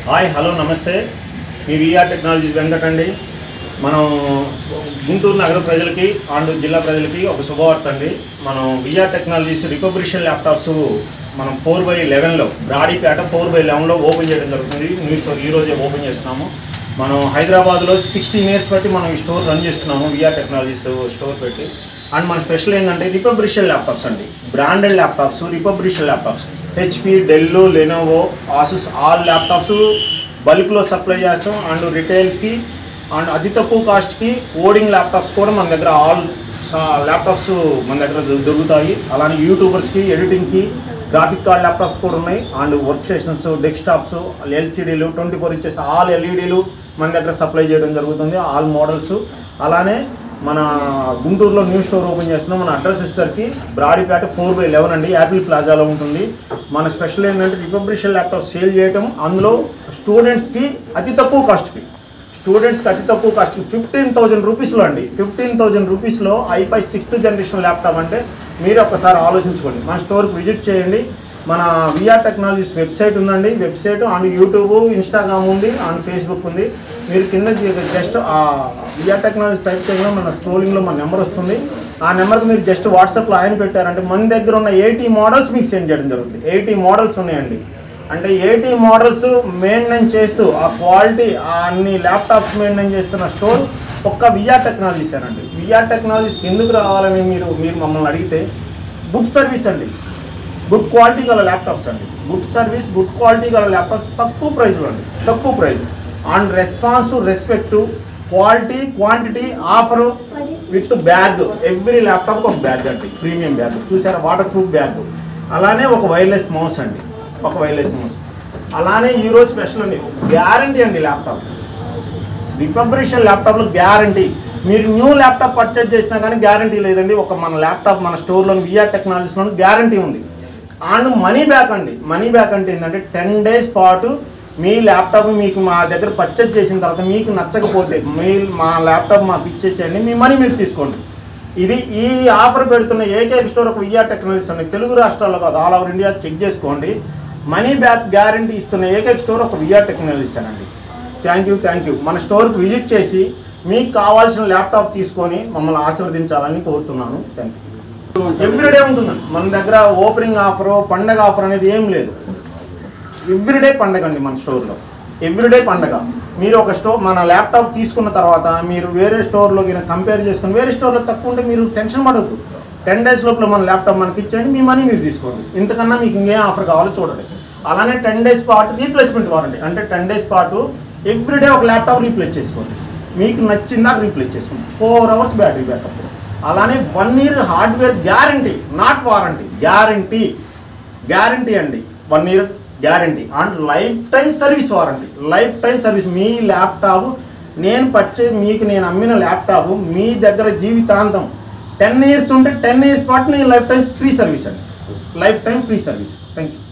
hi hello నమస్తే మీ VR technologies Venkat అండి మనం గుంటూరు నగర ప్రజలకి అండ్ జిల్లా ప్రజలకి ఒక శుభవార్త అండి మనం విఆర్ టెక్నాలజీస్ రిపబ్లిషన్ ల్యాప్టాప్స్ మనం ఫోర్ బై లెవెన్లో బ్రాడీపేట ఫోర్ బై లెవెన్లో ఓపెన్ చేయడం జరుగుతుంది న్యూ స్టోర్ ఈ రోజే ఓపెన్ చేస్తున్నాము మనం హైదరాబాద్లో సిక్స్టీన్ ఇయర్స్ బట్టి మనం ఈ స్టోర్ రన్ చేస్తున్నాము విఆర్ టెక్నాలజీస్ స్టోర్ పెట్టి అండ్ మన స్పెషల్ ఏంటంటే రిపబ్లిషన్ ల్యాప్టాప్స్ అండి బ్రాండెడ్ ల్యాప్టాప్స్ రిపబ్లిషన్ laptops HP Dell Lenovo Asus all laptops బల్క్లో సప్లై చేస్తాం అండ్ రిటైల్స్కి అండ్ అతి తక్కువ కాస్ట్కి కోడింగ్ ల్యాప్టాప్స్ కూడా మన దగ్గర ఆల్ ల్యాప్టాప్స్ మన దగ్గర దొ- దొరుకుతాయి అలానే యూట్యూబర్స్కి ఎడిటింగ్కి గ్రాఫిక్ కార్డ్ ల్యాప్టాప్స్ కూడా ఉన్నాయి అండ్ వర్క్ స్టేషన్స్ డెస్క్టాప్స్ ఎల్సిడీలు ట్వంటీ ఫోర్ ఇంచెస్ ఆల్ ఎల్ఈడీలు మన దగ్గర సప్లై చేయడం జరుగుతుంది ఆల్ మోడల్స్ అలానే మన గుంటూరులో న్యూ స్టోర్ ఓపెన్ చేస్తున్నాం మన అడ్రస్ వచ్చేసరికి బ్రాడీపేట ఫోర్ బై లెవెన్ అండి యాపిల్ ప్లాజాలో ఉంటుంది మన స్పెషల్ ఏంటంటే రిపబ్లిషన్ ల్యాప్టాప్ సేల్ చేయటం అందులో స్టూడెంట్స్కి అతి తక్కువ కాస్ట్కి స్టూడెంట్స్కి అతి తక్కువ కాస్ట్ ఫిఫ్టీన్ థౌజండ్ రూపీస్లో అండి ఫిఫ్టీన్ థౌజండ్ రూపీస్లో ఐఫై సిక్స్త్ జనరేషన్ ల్యాప్టాప్ అంటే మీరు ఒక్కసారి ఆలోచించుకోండి మన స్టోర్కి విజిట్ చేయండి మన విఆర్ టెక్నాలజీస్ వెబ్సైట్ ఉందండి వెబ్సైట్ అండ్ యూట్యూబ్ ఇన్స్టాగ్రామ్ ఉంది అండ్ ఫేస్బుక్ ఉంది మీరు కింద జస్ట్ ఆ విఆర్ టెక్నాలజీ టైప్ చేయగా మన స్క్రోలింగ్లో మన నెంబర్ వస్తుంది ఆ నెంబర్కి మీరు జస్ట్ వాట్సాప్లో ఆయన పెట్టారంటే మన దగ్గర ఉన్న ఎయిటీ మోడల్స్ మీకు సెండ్ చేయడం జరుగుతుంది ఎయిటీ మోడల్స్ ఉన్నాయండి అంటే ఎయిటీ మోడల్స్ మెయింటైన్ చేస్తూ ఆ క్వాలిటీ ఆ అన్ని ల్యాప్టాప్స్ మెయింటైన్ చేస్తున్న స్టోర్ ఒక్క విఆర్ టెక్నాలజీస్ అండి విఆర్ టెక్నాలజీస్ ఎందుకు రావాలని మీరు మీరు మమ్మల్ని అడిగితే గుడ్ సర్వీస్ అండి గుడ్ క్వాలిటీ గల ల్యాప్టాప్స్ అండి గుడ్ సర్వీస్ గుడ్ క్వాలిటీ గల ల్యాప్టాప్స్ తక్కువ ప్రైస్లో అండి తక్కువ price and response respect quality quantity offer with bag every laptop ఒక బ్యాగ్ అండి ప్రీమియం బ్యాగ్ చూసారా వాటర్ ప్రూఫ్ బ్యాగ్ అలానే ఒక వైర్లెస్ మౌస్ అండి ఒక వైర్లెస్ మౌస్ అలానే ఈరోజు స్పెషల్ అండి గ్యారంటీ అండి ల్యాప్టాప్ రిపబ్లిషన్ ల్యాప్టాప్లో గ్యారంటీ మీరు న్యూ ల్యాప్టాప్ పర్చేజ్ చేసినా కానీ గ్యారంటీ లేదండి ఒక మన ల్యాప్టాప్ మన స్టోర్లో విఆర్ టెక్నాలజీస్లో గ్యారంటీ ఉంది అండ్ మనీ బ్యాక్ అండి మనీ బ్యాక్ అంటే ఏంటంటే టెన్ డేస్ పాటు మీ ల్యాప్టాప్ మీకు మా దగ్గర పర్చేజ్ చేసిన తర్వాత మీకు నచ్చకపోతే మీ మా ల్యాప్టాప్ మాకు ఇచ్చేసేయండి మీ మనీ మీరు తీసుకోండి ఇది ఈ ఆఫర్ పెడుతున్న ఏకైక స్టోర్ ఒక విఆర్ టెక్నాలజీస్ అండి తెలుగు రాష్ట్రాల్లో కాదు ఆల్ ఓవర్ ఇండియా చెక్ చేసుకోండి మనీ బ్యాక్ గ్యారంటీ ఇస్తున్న ఏకైక స్టోర్ ఒక విఆర్ టెక్నాలజీస్ అండి థ్యాంక్ యూ థ్యాంక్ యూ మన స్టోర్కి విజిట్ చేసి మీకు కావాల్సిన ల్యాప్టాప్ తీసుకొని మమ్మల్ని ఆశీర్వదించాలని కోరుతున్నాను థ్యాంక్ యూ ఎవ్రీడే ఉంటుందండి మన దగ్గర ఓపెనింగ్ ఆఫర్ పండగ ఆఫర్ అనేది ఏం లేదు ఎవ్రీడే పండగ అండి మన స్టోర్లో ఎవ్రీడే పండగ మీరు ఒక స్టోర్ మన ల్యాప్టాప్ తీసుకున్న తర్వాత మీరు వేరే స్టోర్లో కంపేర్ చేసుకుని వేరే స్టోర్లో తక్కువ ఉంటే మీరు టెన్షన్ పడవద్దు టెన్ డేస్ లోపల మన ల్యాప్టాప్ మనకి ఇచ్చేయండి మీ మనీ మీరు తీసుకోండి ఇంతకన్నా మీకు ఇంకేం ఆఫర్ కావాలో చూడండి అలానే టెన్ డేస్ పాటు రీప్లేస్మెంట్ వారంటీ అంటే టెన్ డేస్ పాటు ఎవ్రీడే ఒక ల్యాప్టాప్ రీప్లేస్ చేసుకోండి మీకు నచ్చిందాక రీప్లేస్ చేసుకోండి ఫోర్ అవర్స్ బ్యాటరీ బ్యాకప్ అలానే one year hardware guarantee not warranty guarantee guarantee అండి one year guarantee and lifetime service warranty lifetime service మీ ల్యాప్టాప్ నేను పర్చేజ్ మీకు నేను అమ్మిన ల్యాప్టాప్ మీ దగ్గర జీవితాంతం టెన్ ఇయర్స్ ఉంటే టెన్ ఇయర్స్ పాటు నేను లైఫ్ టైం ఫ్రీ సర్వీస్ అండి life lifetime free service thank you